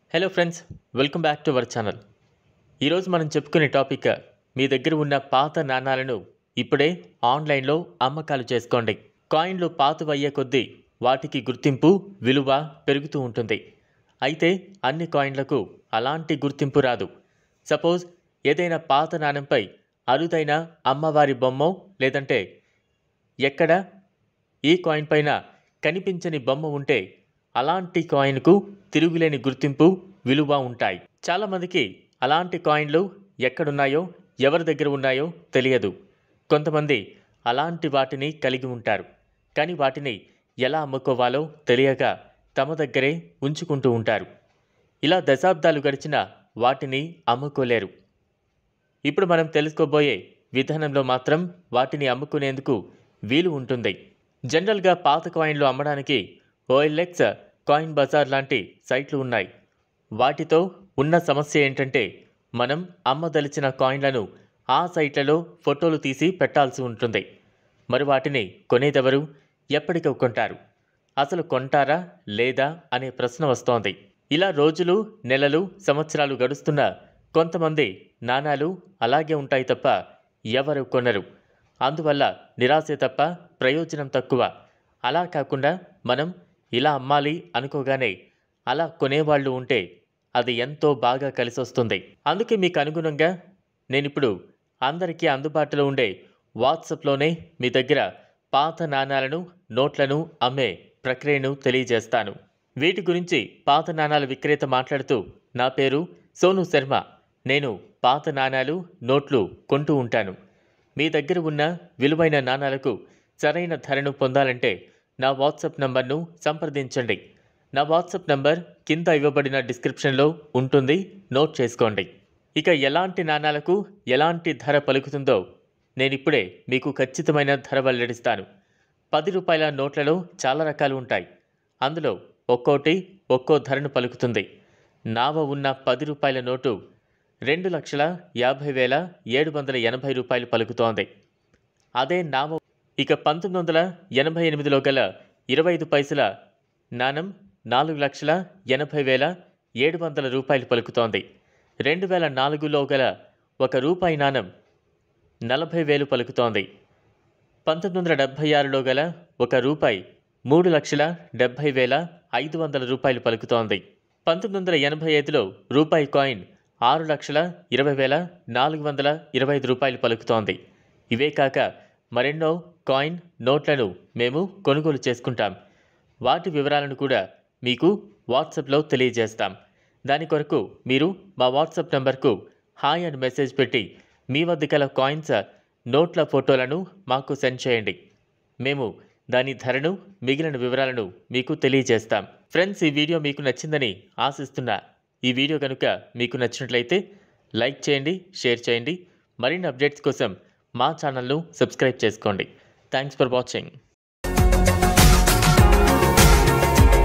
hello friends welcome back to our channel ఈరోజు మనం చెప్పుకునే టాపిక్ మీ దగ్గర ఉన్న పాత నాణాలను ఇప్పుడే ఆన్లైన్లో అమ్మకాలు చేసుకోండి కాయిన్లు పాతవయ్యే కొద్దీ వాటికి గుర్తింపు విలువ పెరుగుతూ ఉంటుంది అయితే అన్ని కాయిన్లకు అలాంటి గుర్తింపు రాదు సపోజ్ ఏదైనా పాత నాణెంపై అరుదైన అమ్మవారి బొమ్మో లేదంటే ఎక్కడ ఈ కాయిన్ పైన కనిపించని బొమ్మ ఉంటే అలాంటి కాయిన్కు తిరుగులేని గుర్తింపు విలువ ఉంటాయి చాలామందికి అలాంటి కాయిన్లు ఎక్కడున్నాయో ఎవరి దగ్గర ఉన్నాయో తెలియదు కొంతమంది అలాంటి వాటిని కలిగి ఉంటారు కానీ వాటిని ఎలా అమ్ముకోవాలో తెలియక తమ దగ్గరే ఉంచుకుంటూ ఉంటారు ఇలా దశాబ్దాలు గడిచినా వాటిని అమ్ముకోలేరు ఇప్పుడు మనం తెలుసుకోబోయే విధానంలో మాత్రం వాటిని అమ్ముకునేందుకు వీలు ఉంటుంది జనరల్గా పాత కాయిన్లు అమ్మడానికి ఓఎల్ఎక్స్ కాయిన్ బజార్ లాంటి సైట్లు ఉన్నాయి వాటితో ఉన్న సమస్య ఏంటంటే మనం అమ్మదలిచిన కాయిన్లను ఆ సైట్లలో ఫోటోలు తీసి పెట్టాల్సి ఉంటుంది మరి వాటిని కొనేదెవరు ఎప్పటికి కొంటారు అసలు కొంటారా లేదా అనే ప్రశ్న వస్తోంది ఇలా రోజులు నెలలు సంవత్సరాలు గడుస్తున్న కొంతమంది నాణాలు అలాగే ఉంటాయి తప్ప ఎవరు కొనరు అందువల్ల నిరాశే తప్ప ప్రయోజనం తక్కువ అలా కాకుండా మనం ఇలా అమ్మాలి అనుకోగానే అలా కొనేవాళ్ళు ఉంటే అది ఎంతో బాగా కలిసొస్తుంది అందుకే మీకు అనుగుణంగా నేనిప్పుడు అందరికీ అందుబాటులో ఉండే వాట్సాప్లోనే మీ దగ్గర పాత నాణాలను నోట్లను అమ్మే ప్రక్రియను తెలియజేస్తాను వీటి గురించి పాత నాణాల విక్రేత మాట్లాడుతూ నా పేరు సోను శర్మ నేను పాత నాణాలు నోట్లు కొంటూ ఉంటాను మీ దగ్గర ఉన్న విలువైన నాణాలకు సరైన ధరను పొందాలంటే నా వాట్సాప్ నంబర్ను సంప్రదించండి నా వాట్సాప్ నంబర్ కింద ఇవ్వబడిన డిస్క్రిప్షన్లో ఉంటుంది నోట్ చేసుకోండి ఇక ఎలాంటి నాణాలకు ఎలాంటి ధర పలుకుతుందో నేనిప్పుడే మీకు ఖచ్చితమైన ధర వెల్లడిస్తాను పది రూపాయల నోట్లలో చాలా రకాలు ఉంటాయి అందులో ఒక్కోటి ఒక్కో ధరను పలుకుతుంది నావ ఉన్న పది రూపాయల నోటు రెండు లక్షల యాభై వేల ఏడు వందల ఎనభై రూపాయలు పలుకుతోంది అదే నావ ఇక పంతొమ్మిది వందల ఎనభై ఎనిమిదిలో గల ఇరవై ఐదు పైసల నాణం నాలుగు లక్షల ఎనభై వేల ఏడు వందల రూపాయలు పలుకుతోంది రెండు వేల నాలుగులో గల ఒక రూపాయి నాణం నలభై వేలు పలుకుతోంది పంతొమ్మిది వందల డెబ్భై ఆరులో గల ఒక రూపాయి మూడు లక్షల డెబ్భై వేల ఐదు వందల రూపాయలు పలుకుతోంది పంతొమ్మిది వందల ఎనభై ఐదులో రూపాయి కాయిన్ ఆరు లక్షల ఇరవై వేల నాలుగు వందల ఇరవై ఐదు రూపాయలు పలుకుతోంది ఇవే కాక మరెన్నో కాయిన్ నోట్లను మేము కొనుగోలు చేసుకుంటాం వాటి వివరాలను కూడా మీకు వాట్సాప్లో తెలియజేస్తాం దాని కొరకు మీరు మా వాట్సాప్ నంబర్కు హాయ్ అని మెసేజ్ పెట్టి మీ వద్ద గల కాయిన్స్ నోట్ల ఫోటోలను మాకు సెండ్ చేయండి మేము దాని ధరను మిగిలిన వివరాలను మీకు తెలియజేస్తాం ఫ్రెండ్స్ ఈ వీడియో మీకు నచ్చిందని ఆశిస్తున్నా ఈ వీడియో కనుక మీకు నచ్చినట్లయితే లైక్ చేయండి షేర్ చేయండి మరిన్ని అప్డేట్స్ కోసం మా ఛానల్ను సబ్స్క్రైబ్ చేసుకోండి థ్యాంక్స్ ఫర్ వాచింగ్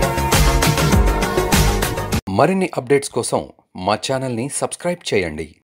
మరిన్ని అప్డేట్స్ కోసం మా ఛానల్ని సబ్స్క్రైబ్ చేయండి